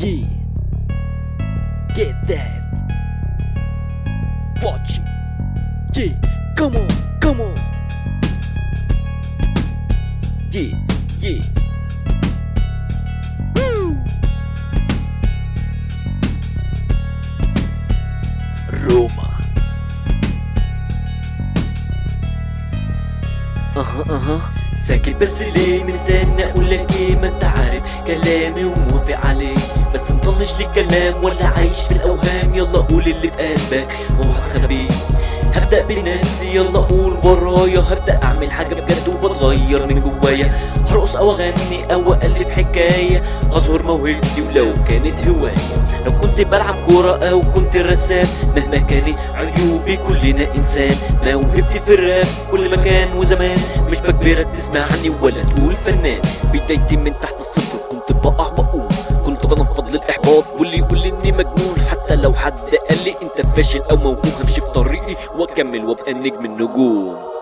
Yeah. Get that. Watch it. Yeah. Come on. Come on. Yeah. Yeah. Woo. روما اها اها ساكت بس ليه مستني اقول لك ايه ما انت عارف كلامي وموافق عليه بس مطنش لي الكلام ولا عايش في الاوهام يلا قول اللي في قلبك اوعى تخبيه هبدأ بنفسي يلا قول ورايا هبدأ أعمل حاجة بجد وبتغير من جوايا هرقص أو أغني أو ألف حكاية أظهر موهبتي ولو كانت هواية لو كنت بلعب كورة أو كنت رسام مهما كانت عيوبي كلنا إنسان موهبتي في الراب كل مكان وزمان مش بجبرك تسمعني ولا تقول فنان بدايتي من تحت الصفر كنت بقع بقوم كنت بنفض للإحباط واللي يقول لي إني مجنون حتى لو حد قال لي أنت فاشل أو موهوب همشي في طريقي وأكمل وأبقى نجم النجوم